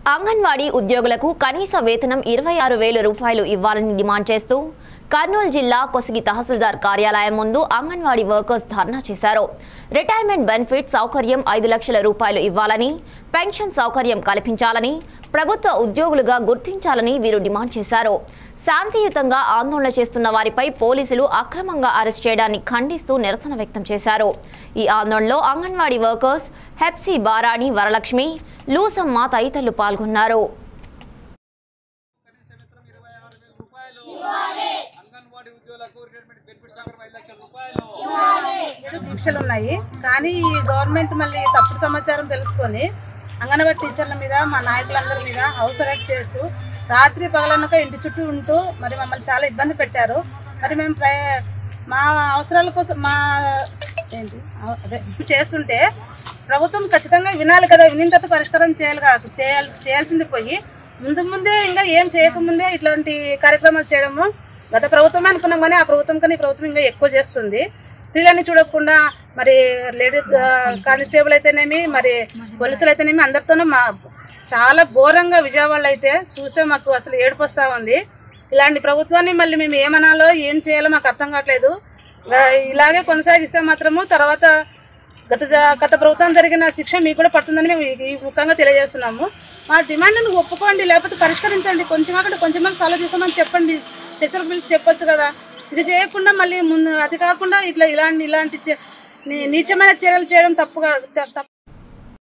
అంగన్వాడీ ఉద్యోగులకు కనీస వేతనం ఇరవై ఆరు వేల రూపాయలు ఇవ్వాలని డిమాండ్ చేస్తూ కర్నూలు జిల్లా కొసిగి తహసీల్దార్ కార్యాలయం ముందు అంగన్వాడీ వర్కర్స్ ధర్నా చేశారు రిటైర్మెంట్ బెనిఫిట్ సౌకర్యం ఐదు లక్షల రూపాయలు ఇవ్వాలని పెన్షన్ సౌకర్యం కల్పించాలని ప్రభుత్వ ఉద్యోగులుగా గుర్తించాలని వీరు డిమాండ్ చేశారు శాంతియుతంగా ఆందోళన చేస్తున్న వారిపై పోలీసులు అక్రమంగా అరెస్ట్ చేయడాన్ని ఖండిస్తూ నిరసన వ్యక్తం చేశారు ఈ ఆందోళనలో అంగన్వాడీ వర్కర్స్ హెప్సీ బారాణి వరలక్ష్మి లూసమ్మ తదితరులు పాల్గొన్నారు అంగన్వాడీ ఉద్యోగులకు రిటైర్మెంట్ బెనిఫిట్ సౌకర్యం ఐదు లక్షల రూపాయలు ఏడు దీక్షలు ఉన్నాయి కానీ ఈ గవర్నమెంట్ మళ్ళీ తప్పుడు సమాచారం తెలుసుకొని అంగన్వాడీ టీచర్ల మీద మా నాయకులందరి మీద హౌస్ అరెస్ట్ చేస్తూ రాత్రి పగలనక ఇంటి చుట్టూ ఉంటూ మరి మమ్మల్ని చాలా ఇబ్బంది పెట్టారు మరి మేము ప్ర మా అవసరాల కోసం మా ఏంటి అవ- అదే చేస్తుంటే ప్రభుత్వం ఖచ్చితంగా వినాలి కదా వినిన తర్వాత పరిష్కారం చేయాలి కాదు చేయాలి చేయాల్సింది పోయి ముందు ముందే ఇంకా ఏం చేయకముందే ఇట్లాంటి కార్యక్రమాలు చేయడము గత ప్రభుత్వమే అనుకున్నాం కానీ ఆ ప్రభుత్వం కానీ ఈ ప్రభుత్వం ఇంకా ఎక్కువ చేస్తుంది స్త్రీలని చూడకుండా మరి లేడీ కానిస్టేబుల్ అయితేనేమి మరి పోలీసులు అయితేనేమి అందరితోనూ మా చాలా ఘోరంగా విజయవాడలో అయితే చూస్తే మాకు అసలు ఏడుపు వస్తూ ఉంది ఇలాంటి ప్రభుత్వాన్ని మళ్ళీ మేము ఏమనాలో ఏం చేయాలో మాకు అర్థం కావట్లేదు ఆ, ఇలాగే కొనసాగిస్తే మాత్రము తర్వాత గత జ- గత ప్రభుత్వం జరిగిన శిక్ష మీకు కూడా పడుతుందని మేము ఈ- ఈ ముఖంగా తెలియజేస్తున్నాము మా డిమాండ్ను ఒప్పుకోండి లేకపోతే పరిష్కరించండి కొంచెం అక్కడ కొంచెం సాల్వ్ చేసామని చెప్పండి చర్చలకు పిలిచి చెప్పొచ్చు కదా ఇది చేయకుండా మళ్ళీ ముందు అది కాకుండా ఇట్లా ఇలాంటి ఇలాంటి చే- నీ- నీచమైన చర్యలు చేయడం తప్పుగా త- తప్పు